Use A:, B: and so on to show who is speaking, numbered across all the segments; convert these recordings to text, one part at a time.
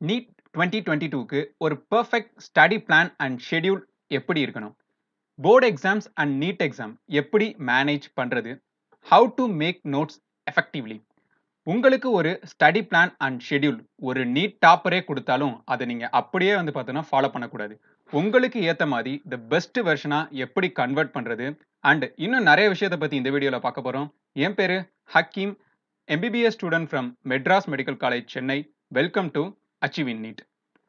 A: NEET twenty twenty டூக்கு ஒரு perfect study plan and schedule எப்படி இருக்கணும் board exams and NEET exam எப்படி மேனேஜ் பண்ணுறது how to make notes effectively உங்களுக்கு ஒரு ஸ்டடி பிளான் அண்ட் ஷெட்யூல் ஒரு நீட் டாப்பரே கொடுத்தாலும் அதை நீங்கள் அப்படியே வந்து பார்த்தோன்னா ஃபாலோ பண்ணக்கூடாது உங்களுக்கு ஏற்ற மாதிரி த பெஸ்ட் வெர்ஷனாக எப்படி கன்வெர்ட் பண்ணுறது அண்ட் இன்னும் நிறைய விஷயத்தை பற்றி இந்த வீடியோவில் பார்க்க போகிறோம் என் பேர் Hakeem MBBS student from Madras medical college Chennai welcome to achieve in NEET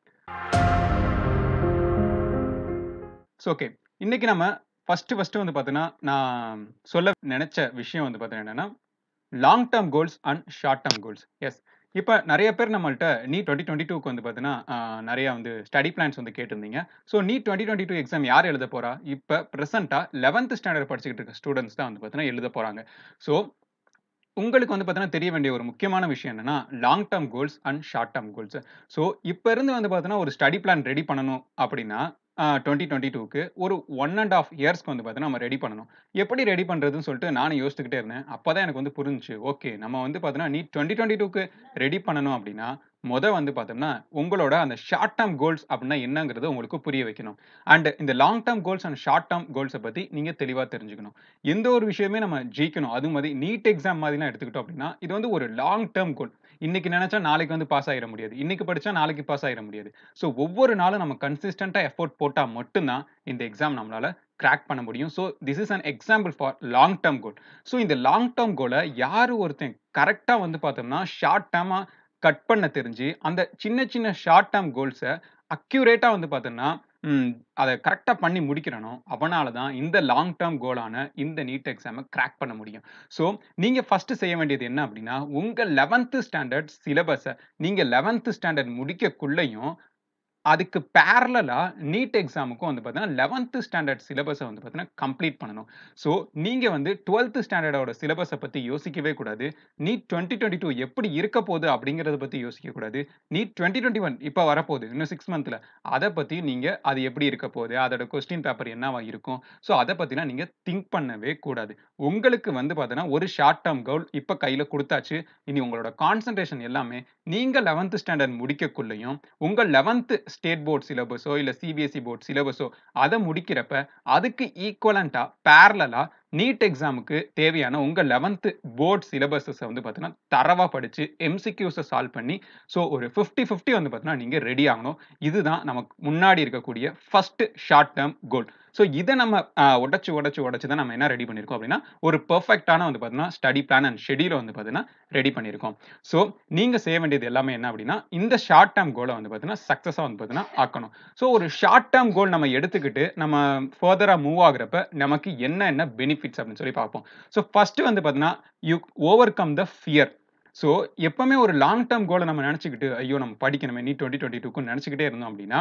A: so okay இன்னைக்கு நம்ம ஃபர்ஸ்ட் ஃபர்ஸ்ட் வந்து பார்த்தீங்கன்னா நான் சொல்ல நினைச்ச விஷயம் வந்து பார்த்தீங்கன்னா என்னன்னா long term goals and short term goals yes இப்போ நிறைய பேர் நம்மள்ட்ட நீ டுவெண்ட்டி டுவெண்ட்டி டூக்கு வந்து பார்த்தீங்கன்னா நிறைய வந்து ஸ்டடி பிளான்ஸ் வந்து கேட்டிருந்தீங்க ஸோ நீ டுவெண்ட்டி டுவெண்ட்டி டூ எக்ஸாம் யார் எழுத போறா இப்போ ப்ரெசென்ட்டாக லெவன்த் ஸ்டாண்டர்ட் படிச்சுக்கிட்டு இருக்க ஸ்டூடெண்ட்ஸ் தான் வந்து பார்த்தீங்கன்னா எழுத போறாங்க ஸோ உங்களுக்கு வந்து பார்த்தீங்கன்னா தெரிய வேண்டிய ஒரு முக்கியமான விஷயம் என்னன்னா long term goals and short term goals so இப்போ இருந்து வந்து பார்த்தீங்கன்னா ஒரு ஸ்டடி பிளான் ரெடி பண்ணணும் அப்படின்னா டுவெண்ட்டி டுவெண்ட்டி டூக்கு ஒரு ஒன் அண்ட் ஆஃப் இயர்ஸ்க்கு வந்து பார்த்தீங்கன்னா நம்ம ரெடி பண்ணணும் எப்படி ரெடி பண்ணுறதுன்னு சொல்லிட்டு நானும் யோசிச்சுக்கிட்டே இருந்தேன் அப்போ தான் எனக்கு வந்து புரிஞ்சுச்சு ஓகே நம்ம வந்து பார்த்தீங்கன்னா நீ டுவெண்ட்டி டுவெண்ட்டி டூக்கு ரெடி பண்ணணும் அப்படின்னா முத வந்து பார்த்தோம்னா உங்களோட அந்த ஷார்ட் டேர்ம் கோல்ஸ் அப்படின்னா என்னங்கிறது உங்களுக்கு புரிய வைக்கணும் அண்ட் இந்த long term goals and short term கோல்ஸை பற்றி நீங்கள் தெளிவாக தெரிஞ்சுக்கணும் எந்த ஒரு விஷயமே நம்ம ஜெயிக்கணும் அது மாதிரி நீட் எக்ஸாம் மாதிரிலாம் எடுத்துக்கிட்டோம் அப்படின்னா இது வந்து ஒரு லாங் டேர்ம் கோல் இன்னைக்கு நினைச்சா நாளைக்கு வந்து பாஸ் ஆகிட முடியாது இன்னைக்கு படிச்சா நாளைக்கு பாஸ் ஆகிட முடியாது ஸோ ஒவ்வொரு நாளும் நம்ம கன்சிஸ்டண்டாக எஃபோர்ட் போட்டால் மட்டும்தான் இந்த எக்ஸாம் நம்மளால கிராக் பண்ண முடியும் so this is an example for long term goal so இந்த லாங் டேர்ம் கோலை யார் ஒருத்தன் கரெக்டாக வந்து பார்த்தோம்னா ஷார்ட் டேர்மாக கட் பண்ண தெரிஞ்சு அந்த சின்ன சின்ன ஷார்ட் டேர்ம் கோல்ஸை அக்யூரேட்டாக வந்து பார்த்தோம்னா அதை கரெக்டாக பண்ணி முடிக்கிறனோ அவனால தான் இந்த லாங் டேர்ம் கோலான இந்த நீட் எக்ஸாமை கிராக் பண்ண முடியும் ஸோ நீங்கள் ஃபஸ்ட்டு செய்ய வேண்டியது என்ன அப்படின்னா உங்கள் லெவன்த்து ஸ்டாண்டர்ட் சிலபஸை நீங்கள் லெவன்த்து ஸ்டாண்டர்ட் முடிக்கக்குள்ளேயும் அதுக்கு பேரலாக நீட் எக்ஸாமுக்கும் வந்து பார்த்தீங்கன்னா லெவன்த்து ஸ்டாண்டர்ட் சிலபஸை வந்து பார்த்தீங்கன்னா கம்ப்ளீட் பண்ணணும் ஸோ நீங்கள் வந்து டுவெல்த்து ஸ்டாண்டர்டோட சிலபஸை பற்றி யோசிக்கவே கூடாது நீட் டுவெண்ட்டி டுவெண்ட்டி டூ எப்படி இருக்க போகுது அப்படிங்கிறத பற்றி யோசிக்கக்கூடாது நீட் டுவெண்ட்டி டுவெண்ட்டி ஒன் இப்போ வரப்போகுது இன்னும் சிக்ஸ் மந்த்தில் அதை பற்றி நீங்கள் அது எப்படி இருக்க போகுது அதோட கொஸ்டின் பேப்பர் என்னவா இருக்கும் ஸோ அதை பற்றினா நீங்கள் திங்க் பண்ணவே கூடாது உங்களுக்கு வந்து பார்த்தீங்கன்னா ஒரு ஷார்ட் டேர்ம் கோல் இப்போ கையில் கொடுத்தாச்சு இனி உங்களோட கான்சன்ட்ரேஷன் எல்லாமே நீங்கள் லெவன்த்து ஸ்டாண்டர்ட் முடிக்கக்குள்ளேயும் உங்கள் லெவன்த்து ஸ்டேட் போர்ட் சிலபஸோ இல்லை சிபிஎஸ்சி போர்ட் சிலபஸோ அதை முடிக்கிறப்ப அதுக்கு ஈக்குவலண்ட்டாக பேரலாக நீட் எக்ஸாமுக்கு தேவையான உங்கள் லெவன்த்து போர்ட் சிலபஸஸை வந்து பார்த்தீங்கன்னா தரவாக படித்து எம்சிக்யூஸை சால்வ் பண்ணி ஸோ ஒரு ஃபிஃப்டி ஃபிஃப்டி வந்து பார்த்தீங்கன்னா நீங்கள் ரெடி ஆகணும் இதுதான் நமக்கு முன்னாடி இருக்கக்கூடிய first short term goal so இதை நம்ம உடச்சு உடச்சு உடச்சு தான் நம்ம என்ன ரெடி பண்ணியிருக்கோம் அப்படின்னா ஒரு பெர்ஃபெக்டான வந்து பார்த்தீங்கன்னா ஸ்டடி பிளான் அண்ட் ஷெடியூலை வந்து பார்த்தீங்கன்னா ரெடி பண்ணியிருக்கோம் ஸோ நீங்கள் செய்ய வேண்டியது எல்லாமே என்ன அப்படின்னா இந்த ஷார்ட் டேர்ம் கோலை வந்து பார்த்தீங்கன்னா சக்ஸஸாக வந்து பார்த்தீங்கன்னா ஆக்கணும் ஸோ ஒரு ஷார்ட் டேர்ம் கோல் நம்ம எடுத்துக்கிட்டு நம்ம ஃபர்தராக மூவ் ஆகுறப்ப நமக்கு என்ன என்ன பெனிஃபிட்ஸ் அப்படின்னு சொல்லி பார்ப்போம் ஸோ ஃபர்ஸ்ட் வந்து பார்த்தீங்கன்னா you overcome the fear so எப்பவுமே ஒரு லாங் டேர்ம் கோலை நம்ம நினச்சிக்கிட்டு ஐயோ நம்ம படிக்கணுமே நீ டுவெண்ட்டி டுவெண்ட்டி டூக்கு நினச்சிக்கிட்டே இருந்தோம் அப்படின்னா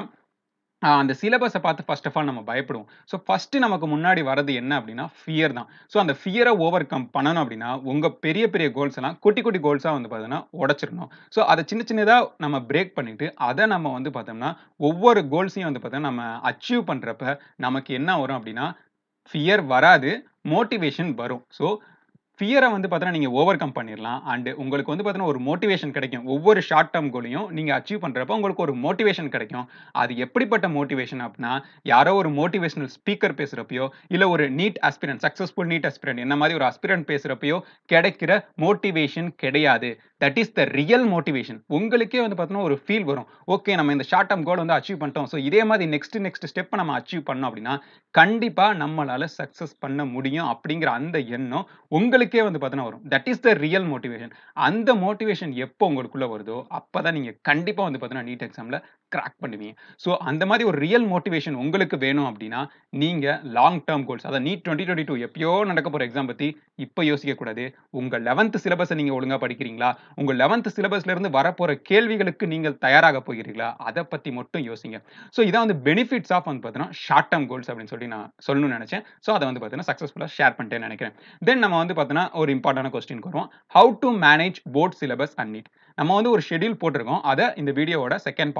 A: அந்த சிலபஸை பார்த்து ஃபர்ஸ்ட் ஆஃப் ஆல் நம்ம பயப்படுவோம் ஸோ ஃபர்ஸ்ட் நமக்கு முன்னாடி வரது என்ன அப்படின்னா ஃபியர் தான் ஸோ அந்த ஃபியரை ஓவர் கம் பண்ணணும் அப்படின்னா உங்கள் பெரிய பெரிய கோல்ஸ் எல்லாம் குட்டி குட்டி கோல்ஸாக வந்து பார்த்தீங்கன்னா உடச்சிடணும் ஸோ அதை சின்ன சின்னதாக நம்ம பிரேக் பண்ணிட்டு அதை நம்ம வந்து பார்த்தோம்னா ஒவ்வொரு கோல்ஸையும் வந்து பார்த்தோம்னா நம்ம அச்சீவ் பண்ணுறப்ப நமக்கு என்ன வரும் அப்படின்னா ஃபியர் வராது மோட்டிவேஷன் வரும் ஸோ ஃபியரை வந்து பார்த்தீங்கன்னா நீங்கள் ஓவர் கம் பண்ணிடலாம் அண்ட் உங்களுக்கு வந்து பார்த்தீங்கன்னா ஒரு மோட்டிவேஷன் கிடைக்கும் ஒவ்வொரு ஷார்ட் டேர்ம் கோலையும் நீங்கள் அச்சீவ் பண்ணுறப்ப உங்களுக்கு ஒரு மோட்டிவேஷன் கிடைக்கும் அது எப்படிப்பட்ட மோட்டிவேஷன் அப்படின்னா யாரோ ஒரு மோட்டிவேஷனல் ஸ்பீக்கர் பேசுகிறப்பையோ இல்லை ஒரு NEET aspirant successful NEET aspirant என்ன மாதிரி ஒரு அஸ்பிரண்ட் பேசுகிறப்பையோ கிடைக்கிற மோட்டிவேஷன் கிடையாது that is the real motivation உங்களுக்கே வந்து பார்த்தீங்கன்னா ஒரு ஃபீல் வரும் ஓகே நம்ம இந்த ஷார்ட் டேர்ம் கோல் வந்து அச்சீவ் பண்ணிட்டோம் ஸோ இதே மாதிரி நெக்ஸ்ட் நெக்ஸ்ட் ஸ்டெப்பை நம்ம அச்சீவ் பண்ணோம் அப்படின்னா கண்டிப்பாக நம்மளால சக்ஸஸ் பண்ண முடியும் அப்படிங்கிற அந்த எண்ணம் உங்களுக்கே வந்து பார்த்தீங்கன்னா வரும் that is the real motivation அந்த மோட்டிவேஷன் எப்போ உங்களுக்குள்ள வருதோ அப்போ தான் நீங்கள் கண்டிப்பாக வந்து பார்த்தீங்கன்னா நீட் எக்ஸாமில் கிராக் பண்ணுவீங்க ஸோ அந்த மாதிரி ஒரு ரியல் மோட்டிவேஷன் உங்களுக்கு வேணும் அப்படின்னா நீங்கள் லாங் டேர்ம் கோல்ஸ் அதாவது நீட் டுவெண்ட்டி டுவெண்ட்டி டூ எப்பயோ நடக்க போகிற எக்ஸாம் பற்றி இப்போ யோசிக்கக்கூடாது உங்கள் லெவன்த் சிலபஸை நீங்கள் ஒழுங்காக படிக்கிறீங்களா உங்கள் லெவன்த் சிலபஸ்லேருந்து வரப்போகிற கேள்விகளுக்கு நீங்கள் தயாராக போகிறீங்களா அதை பற்றி மட்டும் யோசிங்க ஸோ இதான் வந்து பெனிஃபிட்ஸ் ஆஃப் வந்து பார்த்தீங்கன்னா ஷார்ட் டேர்ம் கோல்ஸ் அப்படின்னு சொல்லி நான் சொல்லணும்னு நினச்சேன் ஸோ அதை வந்து பார்த்தீங்கன்னா சக்ஸஸ்ஃபுல்லாக ஷேர் பண்ணிட்டேன்னு நினைக்கிறேன் தென் நம்ம வந்து பார்த்தீங்கன்னா ஒரு இம்பார்ட்டான கொஸ்டின் வருவோம் how to manage board syllabus and NEET நம்ம வந்து ஒரு ஷெடியூல் போட்டிருக்கோம் அதை இந்த வீடியோவோட செகண்ட் பார்ட்டில் வந்து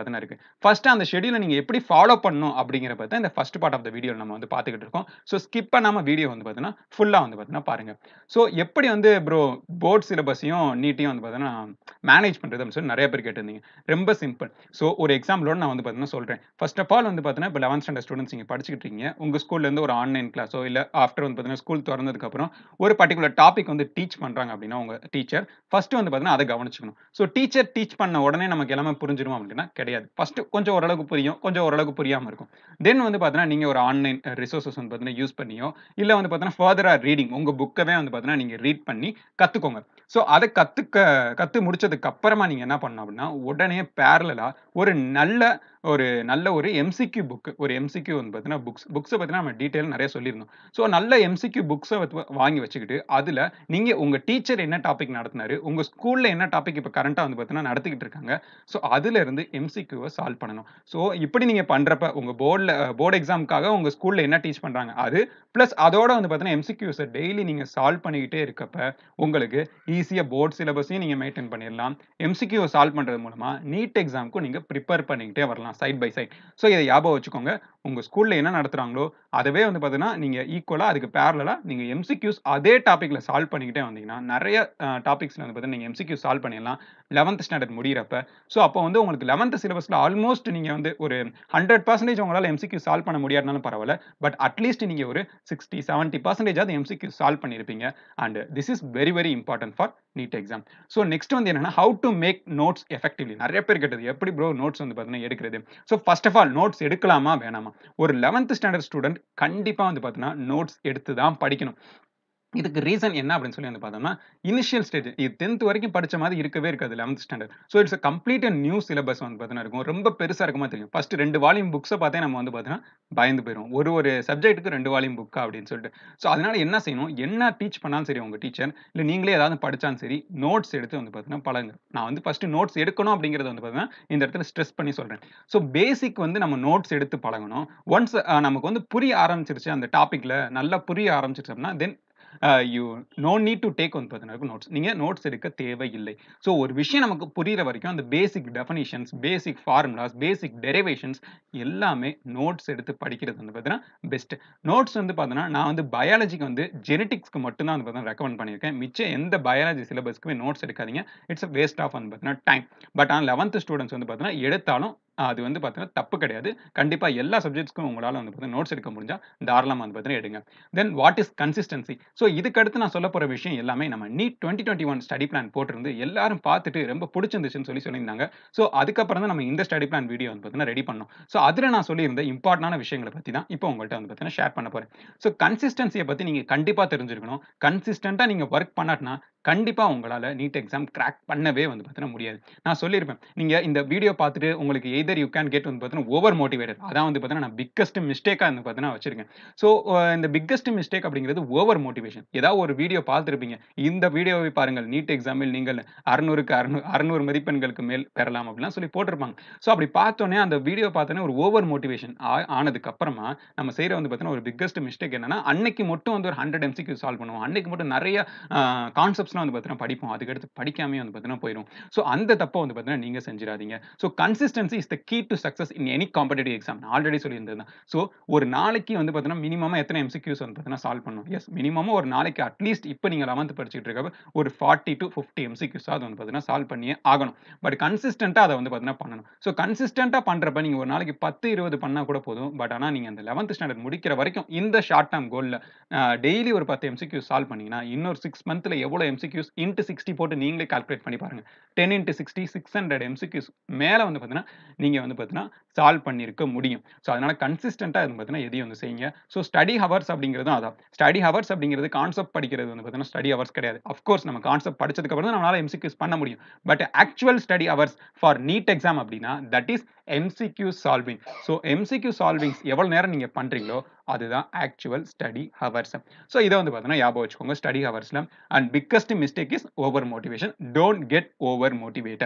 A: பார்த்தீங்கன்னா இருக்கு ஃபர்ஸ்ட் அந்த ஷெடியூலை நீங்க எப்படி ஃபாலோ பண்ணணும் அப்படிங்கிற பத்தி இந்த first part of the video நம்ம வந்து பார்த்துக்கிட்டு இருக்கோம் ஸோ ஸ்கிப் பண்ணாம வீடியோ வந்து பார்த்தீங்கன்னா ஃபுல்லா வந்து பார்த்தீங்கன்னா பாருங்க ஸோ எப்படி வந்து ப்ரோ போர்ட் சிலபஸையும் நீட்டையும் வந்து பார்த்தீங்கன்னா மேனேஜ் பண்றது அப்படின்னு சொல்லி நிறைய பேர் கேட்டிருந்தீங்க ரொம்ப சிம்பிள் ஸோ ஒரு எக்ஸாம்பிளோட நான் வந்து பார்த்தீங்கன்னா சொல்றேன் ஃபர்ஸ்ட் ஆஃப் ஆல் வந்து பார்த்தீங்கன்னா இப்போ லெவன்த் ஸ்டாண்டர்ட் ஸ்டூடெண்ட்ஸ் நீங்கள் படிச்சுக்கிட்டு இருக்கீங்க உங்க ஸ்கூல்ல இருந்து ஒரு ஆன்லைன் கிளாஸோ இல்ல ஆஃப்டர் வந்து பார்த்தீங்கன்னா ஸ்கூல் திறந்ததுக்கு அப்புறம் ஒரு பர்டிகுலர் டாபிக் வந்து டீச் பண்றாங்க அப்படின்னா உங்க டீச்சர் ஃபர்ஸ்ட் வந்து பார்த்தீங்கன்னா அதை கவனிச்சுக்கணும் ஸோ டீச்சர் டீச் பண்ண உடனே நமக்கு எல்லாமே புரிஞ்சிடும் அப்படின்னா கிடையாது ஃபர்ஸ்ட் கொஞ்சம் ஓரளவுக்கு புரியும் கொஞ்சம் ஓரளவுக்கு புரியாம இருக்கும் தென் வந்து பார்த்தீங்கன்னா நீங்க ஒரு ஆன்லைன் ரிசோர்சஸ் வந்து பார்த்தீங்கன்னா யூஸ் பண்ணியோ இல்ல வந்து பார்த்தீங்கன்னா ஃபர்தரா ரீடிங் உங்க புக்கவே வந்து பார்த்தீங்கன்னா நீங்க ரீட் பண்ணி கத்துக்கோங்க ஸோ அதை கத்துக்க கத்து முடிச்சதுக்கு அப்புறமா நீங்க என்ன பண்ணணும் அப்படின்னா உடனே பேரலா ஒரு நல்ல ஒரு நல்ல ஒரு எம்சிக்யூ புக் ஒரு எம்சிக்யூ வந்து பார்த்தீங்கன்னா புக்ஸ் புக்ஸை பற்றினா நம்ம டீட்டெயில் நிறைய சொல்லியிருந்தோம் ஸோ நல்ல எம்சிக்யூ புக்ஸை வாங்கி வச்சுக்கிட்டு அதில் நீங்கள் உங்கள் டீச்சர் என்ன டாபிக் நடத்தினாரு உங்கள் ஸ்கூலில் என்ன டாபிக் இப்போ கரண்ட்டாக வந்து பார்த்தீங்கன்னா நடத்திக்கிட்டு இருக்காங்க ஸோ அதுலேருந்து எம்சிக்யூவை சால்வ் பண்ணணும் ஸோ இப்படி நீங்கள் பண்ணுறப்ப உங்கள் போர்டில் போர்டு எக்ஸாமுக்காக உங்கள் ஸ்கூலில் என்ன டீச் பண்ணுறாங்க அது ப்ளஸ் அதோட வந்து பார்த்தீங்கன்னா எம்சிக்யூஸை டெய்லி நீங்கள் சால்வ் பண்ணிக்கிட்டே இருக்கப்ப உங்களுக்கு ஈஸியாக போர்ட் சிலபஸையும் நீங்கள் மெயின்டைன் பண்ணிடலாம் எம்சிக்யூவை சால்வ் பண்ணுறது மூலமாக நீட் எக்ஸாமுக்கும் நீங்கள் ப்ரிப்பேர் பண்ணிக்கிட்டே வரலாம் சைட் பை சைட் ஸோ இதை ஞாபகம் வச்சுக்கோங்க உங்கள் ஸ்கூலில் என்ன நடத்துகிறாங்களோ அதவே வந்து பார்த்தீங்கன்னா நீங்கள் ஈக்குவலாக அதுக்கு பேரலாக நீங்கள் எம்சிக்யூஸ் அதே டாப்பிக்கில் சால்வ் பண்ணிக்கிட்டே வந்தீங்கன்னா நிறைய டாபிக்ஸில் வந்து பார்த்தீங்கன்னா நீங்கள் எம்சிக்யூ சால்வ் பண்ணிடலாம் லெவன்த் ஸ்டாண்டர்ட் முடிகிறப்ப ஸோ அப்போ வந்து உங்களுக்கு லெவன்த் சிலபஸில் ஆல்மோஸ்ட் நீங்கள் வந்து ஒரு ஹண்ட்ரட் பர்சன்டேஜ் உங்களால் எம்சிக்யூ சால்வ் பண்ண முடியாதுனாலும் பரவாயில்ல பட் அட்லீஸ்ட் நீங்கள் ஒரு சிக்ஸ்டி செவன்ட்டி பர்சன்டேஜாவது எம்சிக்யூ சால்வ் பண்ணியிருப்பீங்க and this is very very important for NEET exam so next வந்து என்னன்னா how to make notes effectively நிறைய பேர் கேட்டது எப்படி ப்ரோ நோட்ஸ் வந்து பார்த்தீங்கன்னா எடுக்கிறது so first of all notes எடுக்கலாமா வேணாமா ஒரு லெவன்த் ஸ்டாண்டர்ட் ஸ்டூடெண்ட் கண்டிப்பாக வந்து பார்த்தீங்கன்னா நோட்ஸ் எடுத்து தான் படிக்கணும் இதுக்கு ரீசன் என்ன அப்படின்னு சொல்லி வந்து பார்த்தோம்னா இனிஷியல் ஸ்டேஜ் இது டென்த் வரைக்கும் படிச்ச மாதிரி இருக்கவே இருக்காது eleventh standard so it's complete and new syllabus வந்து பார்த்தீங்கன்னா இருக்கும் ரொம்ப பெருசாக இருக்குமா தெரியும் ஃபர்ஸ்ட் ரெண்டு வால்யூம் புக்ஸை பார்த்தே நம்ம வந்து பார்த்தீங்கன்னா பயந்து போயிடும் ஒரு ஒரு சப்ஜெக்ட்டுக்கு ரெண்டு வால்யூம் புக்கா அப்படின்னு சொல்லிட்டு ஸோ அதனால என்ன செய்யணும் என்ன டீச் பண்ணாலும் சரி உங்க டீச்சர் இல்லை நீங்களே ஏதாவது படிச்சாலும் சரி நோட்ஸ் எடுத்து வந்து பார்த்தீங்கன்னா பழங்க நான் வந்து ஃபர்ஸ்ட் நோட்ஸ் எடுக்கணும் அப்படிங்கிறத வந்து பார்த்தீங்கன்னா இந்த இடத்துல ஸ்ட்ரெஸ் பண்ணி சொல்றேன் ஸோ பேசிக் வந்து நம்ம நோட்ஸ் எடுத்து பழகணும் ஒன்ஸ் நமக்கு வந்து புரிய ஆரம்பிச்சிருச்சு அந்த டாப்பிக்ல நல்லா புரிய ஆரம்பிச்சிருச்சு அப்படின்னா then you no need to take வந்து பார்த்தீங்கன்னா நோட்ஸ் நீங்கள் நோட்ஸ் எடுக்க தேவையில்லை ஸோ ஒரு விஷயம் நமக்கு புரிகிற வரைக்கும் அந்த basic definitions basic formulas basic derivations எல்லாமே நோட்ஸ் எடுத்து படிக்கிறது வந்து பார்த்தீங்கன்னா பெஸ்ட் நோட்ஸ் வந்து பார்த்தீங்கன்னா நான் வந்து பயாலஜிக்கு வந்து ஜெனட்டிக்ஸ்க்கு மட்டும்தான் வந்து பார்த்தீங்கன்னா ரெக்கமெண்ட் பண்ணியிருக்கேன் மிச்சம் எந்த பயாலஜி சிலபஸ்க்குமே நோட்ஸ் எடுக்காதீங்க இட்ஸ் வேஸ்ட் ஆஃப் வந்து பார்த்தீங்கன்னா டைம் பட் ஆனால் லெவன்த் ஸ்டூடெண்ட்ஸ் வந்து பார்த்தீங்கன்னா எடுத்தாலும் அது வந்து பார்த்தீங்கன்னா தப்பு கிடையாது கண்டிப்பாக எல்லா சப்ஜெக்ட்ஸ்க்கும் உங்களால் வந்து பார்த்தீங்கன்னா நோட்ஸ் எடுக்க முடிஞ்சா தாராளமாக வந்து பார்த்தீங்கன்னா எடுங்க then what is consistency so இதுக்கடுத்து நான் சொல்ல போகிற விஷயம் எல்லாமே நம்ம NEET twenty twenty one study plan போட்டிருந்து எல்லாரும் பார்த்துட்டு ரொம்ப பிடிச்சிருந்துச்சுன்னு சொல்லி சொல்லியிருந்தாங்க ஸோ அதுக்கப்புறம் தான் நம்ம இந்த ஸ்டடி பிளான் வீடியோ வந்து பார்த்தீங்கன்னா ரெடி பண்ணோம் ஸோ அதில் நான் சொல்லியிருந்த இம்பார்ட்டண்டான விஷயங்களை பற்றி தான் இப்போ உங்கள்கிட்ட வந்து பார்த்தீங்கன்னா ஷேர் பண்ண போகிறேன் ஸோ கன்சிஸ்டன்சியை பற்றி நீங்கள் கண்டிப்பாக தெரிஞ்சிருக்கணும் கன்சிஸ்டண்ட்டாக நீங்கள் ஒர்க் பண்ணாட்டினா கண்டிப்பாக உங்களால் நீட் எக்ஸாம் கிராக் பண்ணவே வந்து பார்த்தீங்கன்னா முடியாது நான் சொல்லியிருப்பேன் நீங்கள் இந்த வீடியோ பார்த்துட்டு உங்களுக்கு எய்தர் யூ கேன் கெட் வந்து பார்த்தீங்கன்னா ஓவர் மோட்டிவேட்டட் அதான் வந்து பார்த்தீங்கன்னா நான் பிக்கஸ்ட் மிஸ்டேக்காக வந்து பார்த்தீங்கன்னா வச்சிருக்கேன் ஸோ இந்த பிக்கஸ்ட் மிஸ்டேக் அப்படிங்கிறது ஓவர் மோட்டிவேஷன் ஏதாவது ஒரு வீடியோ பார்த்துருப்பீங்க இந்த வீடியோவை பாருங்கள் நீட் எக்ஸாமில் நீங்கள் அறுநூறுக்கு அறுநூறு அறுநூறு மதிப்பெண்களுக்கு மேல் பெறலாம் அப்படிலாம் சொல்லி போட்டிருப்பாங்க ஸோ அப்படி பார்த்தோன்னே அந்த வீடியோ பார்த்தோன்னே ஒரு ஓவர் மோட்டிவேஷன் ஆனதுக்கு அப்புறமா நம்ம செய்கிற வந்து பார்த்தீங்கன்னா ஒரு பிக்கஸ்ட் மிஸ்டேக் என்னன்னா அன்னைக்கு மட்டும் வந்து ஒரு ஹண்ட்ரட் எம்சிக்கு சால்வ் பண்ணுவோம் அன்னைக்கு மட்டும் நிறைய கான்செப்ட்ஸ்லாம் வந்து பார்த்தீங்கன்னா படிப்போம் அதுக்கடுத்து படிக்காமே வந்து பார்த்தீங்கன்னா போயிடும் ஸோ அந்த தப்பை வந்து பார்த்தீங்கன்னா நீங்கள் செஞ்சிடாதீங்க so consistency is the key to success in any competitive exam நான் ஆல்ரெடி சொல்லியிருந்தேன் ஸோ ஒரு நாளைக்கு வந்து பார்த்தீங்கன்னா மினிமமாக எத்தனை எம்சிக்யூஸ் வந்து பார்த்தீங்கன்னா சால்வ் பண்ணணும் எஸ் மினிமமாக ஒரு நாளைக்கு அட்லீஸ்ட் இப்போ நீங்கள் லெவன்த் படிச்சுட்டு இருக்க ஒரு ஃபார்ட்டி டு ஃபிஃப்டி எம்சிக்யூஸ் அது வந்து பார்த்தீங்கன்னா சால்வ் பண்ணியே ஆகணும் பட் கன்சிஸ்டண்ட்டாக அதை வந்து பார்த்தீங்கன்னா பண்ணணும் ஸோ கன்சிஸ்டண்ட்டாக பண்ணுறப்ப நீங்கள் ஒரு நாளைக்கு பத்து இருபது பண்ணால் கூட போதும் பட் ஆனால் நீங்கள் அந்த லெவன்த் ஸ்டாண்டர்ட் முடிக்கிற வரைக்கும் இந்த ஷார்ட் டேர்ம் கோலில் டெய்லி ஒரு பத்து எம்சிக்யூஸ் சால்வ் பண்ணீங்கன்னா இன்னொரு சிக்ஸ் மந்த்தில் எவ்வளோ எம்சிக்யூஸ் இன்ட்டு சிக்ஸ்டி போட்டு நீங்களே கால்குலேட் பண்ணி பாருங்க ten into sixty six hundred MCQs மேலே வந்து பார்த்தீங்கன்னா நீங்கள் வந்து பார்த்தீங்கன்னா சால்வ் பண்ணியிருக்க முடியும் ஸோ அதனால கன்சிஸ்டண்ட்டாக இருந்து பார்த்தீங்கன்னா எதையும் வந்து செய்யுங்க ஸோ ஸ்டடி ஹவர்ஸ் அப்படிங்கிறதும் அதான் ஸ்டடி ஹவர்ஸ் அப்படிங்கிறது கான்செப்ட் படிக்கிறது வந்து பார்த்தீங்கன்னா ஸ்டடி ஹவர்ஸ் கிடையாது அஃப்கோர்ஸ் நம்ம கான்செப்ட் படிச்சதுக்கு அப்புறம் தான் நம்மளால எம்சிக்யூஸ் பண்ண முடியும் but actual study hours for NEET exam அப்படின்னா that is MCQ solving so MCQ solvings எவ்வளோ நேரம் நீங்கள் பண்ணுறீங்களோ அதுதான் ஆக்சுவல் ஸ்டடி ஹவர்ஸ் ஸோ இதை வந்து பார்த்தீங்கன்னா ஞாபகம் வச்சுக்கோங்க ஸ்டடி ஹவர்ஸில் and biggest mistake is over motivation don't get over motivated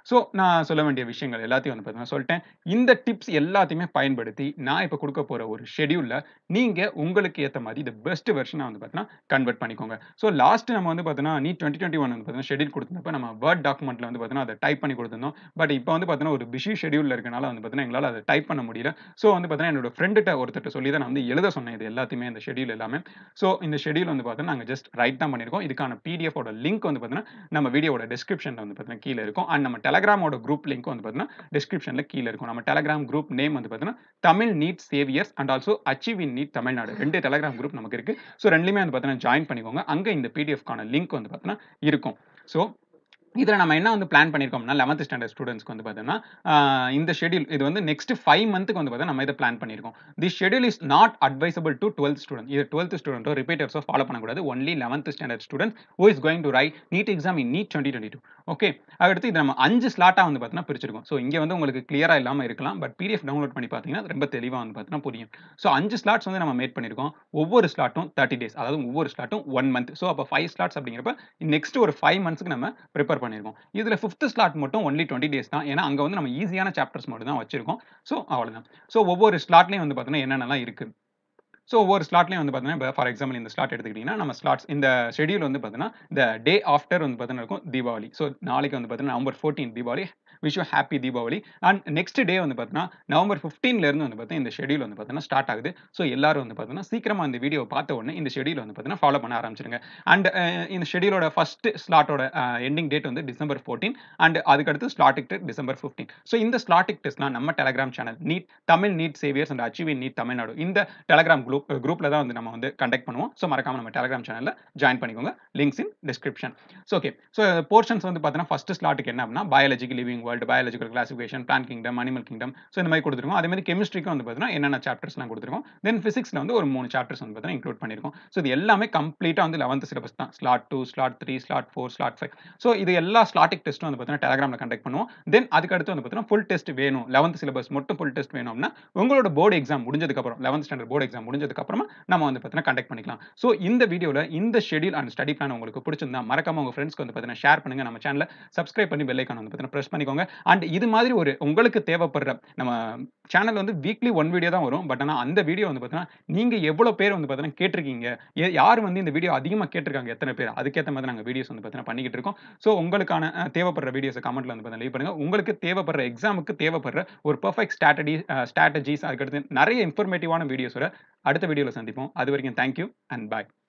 A: so நான் சொல்ல வேண்டிய விஷயங்கள் எல்லாத்தையும் வந்து பார்த்தீங்கன்னா சொல்லிட்டேன் இந்த டிப்ஸ் எல்லாத்தையுமே பயன்படுத்தி நான் இப்போ கொடுக்க போகிற ஒரு ஷெடியூலில் நீங்கள் உங்களுக்கு ஏற்ற மாதிரி இது பெஸ்ட் வெர்ஷனாக வந்து பார்த்தீங்கன்னா கன்வெர்ட் பண்ணிக்கோங்க ஸோ லாஸ்ட் நம்ம வந்து பார்த்தீங்கன்னா நீ டுவெண்ட்டி டுவெண்ட்டி ஒன் வந்து பார்த்தீங்கன்னா ஷெடியூல் கொடுத்தப்ப நம்ம வேர்ட் டாக்குமெண்ட்டில் வந்து பார்த்தீங்கன்னா அதை டைப் பண்ணி கொடுத்துருந்தோம் பட் இப்போ வந்து பார்த்தீங்கன்னா ஒரு பிஸி ஷெடியூலில் இருக்கனால வந்து பார்த்தீங்கன்னா எங்களால் அதை டைப் பண்ண முடியல ஸோ வந்து பார்த்தீங்கன்னா என்னோட ஃப்ரெண்டுகிட்ட ஒருத்தர் சொல்லி தான் நான் வந்து எழுத சொன்னேன் இது எல்லாத்தையுமே இந்த ஷெடியூல் எல்லாமே ஸோ இந்த ஷெடியூல் வந்து பார்த்தீங்கன்னா நாங்கள் ஜஸ்ட் ரைட் தான் பண்ணியிருக்கோம் இதுக்கான பிடிஎஃபோட லிங்க் வந்து பார்த்தீங்கன்னா நம்ம வீடியோட டிஸ்கிரிப்ஷனில் வந்து பார்த்தீங்கன்னா கீழே இருக்கும் அண்ட் நம்ம டெலகிராமோட குரூப் லிங்க் வந்து பார்த்தீங்கன்னா டிஸ்கிரிப்ஷனில் கீழே இருக்கும் நம்ம டெலகிராம் குரூப் நேம் வந்து பார்த்தீங்கன்னா Tamil NEET saviours and also achieve in NEET Tamil Nadu ரெண்டு டெலகிராம் குரூப் நமக்கு இருக்கு ஸோ ரெண்டுலேயுமே வந்து பார்த்தீங்கன்னா ஜாயின் பண்ணிக்கோங்க அங்கே இந்த பிடிஎஃப்கான லிங்க் வந்து பார்த்தீங்கன்னா இருக்கும் ஸோ இதில் நம்ம என்ன வந்து பிளான் பண்ணியிருக்கோம்னா லெவன்த் ஸ்டாண்டர்ட் ஸ்டூடெண்ட்ஸ்க்கு வந்து பார்த்தீங்கன்னா ஆஹ் இந்த ஷெடியூல் இது வந்து நெக்ஸ்ட் ஃபைவ் மந்த்துக்கு வந்து பார்த்தீங்கன்னா நம்ம இதை பிளான் பண்ணியிருக்கோம் the schedule is not advisable to twelfth student இது டுவெல்த் ஸ்டூடெண்ட்டோ ரிப்பீட்டர்ஸோ ஃபாலோ பண்ணக்கூடாது only eleventh standard student who is going to write NEET exam in NEET twenty twenty two okay அடுத்து இது நம்ம அஞ்சு ஸ்லாட்டாக வந்து பார்த்தீங்கன்னா பிரிச்சிருக்கோம் ஸோ இங்கே வந்து உங்களுக்கு கிளியராக இல்லாமல் இருக்கலாம் பட் பிடிஎஃப் டவுன்லோட் பண்ணி பார்த்தீங்கன்னா ரொம்ப தெளிவாக வந்து பார்த்தீங்கன்னா புரியும் ஸோ அஞ்சு ஸ்லாட்ஸ் வந்து நம்ம மேட் பண்ணியிருக்கோம் ஒவ்வொரு ஸ்லாட்டும் தேர்ட்டி டேஸ் அதாவது ஒவ்வொரு ஸ்லாட்டும் ஒன் மந்த் ஸோ அப்போ ஃபைவ் ஸ்லாட்ஸ் அப்படிங்கிறப்ப நெக்ஸ்ட் ஒரு ஃபைவ் மந்த்ஸ்க்கு நம்ம ப்ரிப்பேர் பண்ணியிருக்கோம் இதில் ஃபிஃப்த் ஸ்லாட் மட்டும் ஒன்லி டுவெண்ட்டி டேஸ் தான் ஏன்னா அங்கே வந்து நம்ம ஈஸியான சாப்டர்ஸ் மட்டும் தான் வச்சிருக்கோம் ஸோ அவ்வளோதான் ஸோ ஒவ்வொரு ஸ்லாட்லையும் வந்து பார்த்தீங்கன்னா என்னென்னலாம் இருக்குது ஸோ ஒவ்வொரு ஸ்லாட்லையும் வந்து பார்த்தீங்கன்னா இப்போ ஃபார் எக்ஸாம்பிள் இந்த ஸ்லாட் எடுத்துக்கிட்டிங்கன்னா நம்ம ஸ்லாட்ஸ் இந்த ஷெடியூல் வந்து பார்த்தீங்கன்னா இந்த டே ஆஃப்டர் வந்து பார்த்தீங்கன்னா இருக்கும் தீபாவளி ஸோ நாளைக்கு வந்து பார்த்தீங்கன்னா November fourteen Deepavali wish you happy Deepavali and next day வந்து பார்த்தீங்கன்னா நவம்பர் ஃபிஃப்டீன்லேருந்து வந்து பார்த்தீங்கன்னா இந்த ஷெடியூல் வந்து பார்த்தீங்கன்னா ஸ்டார்ட் ஆகுது ஸோ எல்லாரும் வந்து பார்த்தீங்கன்னா சீக்கிரமாக இந்த வீடியோ பார்த்த உடனே இந்த ஷெடியூல் வந்து பார்த்தீங்கன்னா ஃபாலோ பண்ண ஆரம்பிச்சிருங்க அண்ட் இந்த ஷெடியூலோட ஃபர்ஸ்ட் ஸ்லாட்டோட எண்டிங் டேட் வந்து டிசம்பர் ஃபோர்டீன் அண்ட் அதுக்கடுத்து ஸ்லாட்டிக் டெஸ்ட் டிசம்பர் ஃபிஃப்டீன் ஸோ இந்த ஸ்லாட்டிக் டெஸ்ட்லாம் நம்ம Telegram channel NEET Tamil NEET saviours and achieve NEET Tamil Nadu இந்த டெலகிராம் குரூப் குரூப்பில் தான் வந்து நம்ம வந்து கண்டக்ட் பண்ணுவோம் ஸோ மறக்காம நம்ம டெலகிராம் சேனலில் ஜாயின் பண்ணிக்கோங்க links in description so okay so portions வந்து பார்த்தீங்கன்னா ஃபர்ஸ்ட் ஸ்லாட்டுக்கு என்ன அப்படின்னா பயாலஜிக்கு living world biological classification plant kingdom animal kingdom so இந்த மாதிரி கொடுத்துருக்கோம் அதே மாதிரி கெமிஸ்ட்ரிக்கும் வந்து பார்த்தீங்கன்னா என்னென்ன சாப்டர்ஸ்லாம் கொடுத்துருக்கோம் தென் ஃபிசிக்ஸில் வந்து ஒரு மூணு சாப்டர்ஸ் வந்து பார்த்தீங்கன்னா இன்க்ளூட் பண்ணியிருக்கோம் ஸோ இது எல்லாமே கம்ப்ளீட்டாக வந்து லெவன்த் சிலபஸ் தான் slot two slot three slot four slot five so இது எல்லா ஸ்லாட்டிக் டெஸ்ட்டும் வந்து பார்த்தீங்கன்னா டெலகிராமில் கண்டக்ட் பண்ணுவோம் தென் அதுக்கடுத்து வந்து பார்த்தீங்கன்னா ஃபுல் டெஸ்ட் வேணும் லெவன்த் சிலபஸ் மட்டும் ஃபுல் டெஸ்ட் வேணும் அப்படின்னா உங்களோட போர்டு எக்ஸாம் முடிஞ்சதுக்கப்புறம் லெவன்த் ஸ்டாண்டர்ட் போர்டு எக்ஸாம் முடிஞ்சதுக்கப்புறமா நம்ம வந்து பார்த்தீங்கன்னா கண்டக்ட் பண்ணிக்கலாம் ஸோ இந்த வீடியோவில் இந்த ஷெடியூல் அண்ட் ஸ்டடி பிளான் உங்களுக்கு பிடிச்சிருந்தா மறக்காம உங்கள் ஃப்ரெண்ட்ஸ்க்கு வந்து பார்த்தீங்கன்னா ஷேர் பண்ணுங்க நம்ம சேனலை சப்ஸ்கிரைப் பண்ணி பெல் ஐக்கான் வந்து பார்த்தீங்கன்னா ப்ரெஸ் பண்ணிக்கோங்க அண்ட் இது மாதிரி ஒரு உங்களுக்கு தேவைப்படுற நம்ம சேனல் வந்து வீக்லி ஒன் வீடியோ தான் வரும் பட் ஆனால் அந்த வீடியோ வந்து பார்த்தீங்கன்னா நீங்கள் எவ்வளோ பேர் வந்து பார்த்தீங்கன்னா கேட்டிருக்கீங்க ஏ- யார் வந்து இந்த வீடியோ அதிகமாக கேட்டிருக்காங்க எத்தனை பேர் அதுக்கேற்ற மாதிரி நாங்கள் வீடியோஸ் வந்து பார்த்தீங்கன்னா பண்ணிக்கிட்டு இருக்கோம் ஸோ உங்களுக்கான அஹ், தேவைப்படுற வீடியோஸை கமெண்ட்ல வந்து பார்த்தீங்கன்னா லீவ் பண்ணுங்க உங்களுக்கு தேவைப்படுற எக்ஸாமுக்கு தேவைப்படுற ஒரு பர்ஃபெக்ட் ஸ்ட்ராட்டஜி ஸ்ட்ராட்டஜிஸ் அதுக்கடுத்து நிறைய இன்ஃபர்மேட்டிவான வீடியோஸோட அடுத்த வீடியோவில் சந்திப்போம் அது வரைக்கும் தேங்க்யூ அண்ட் பாய்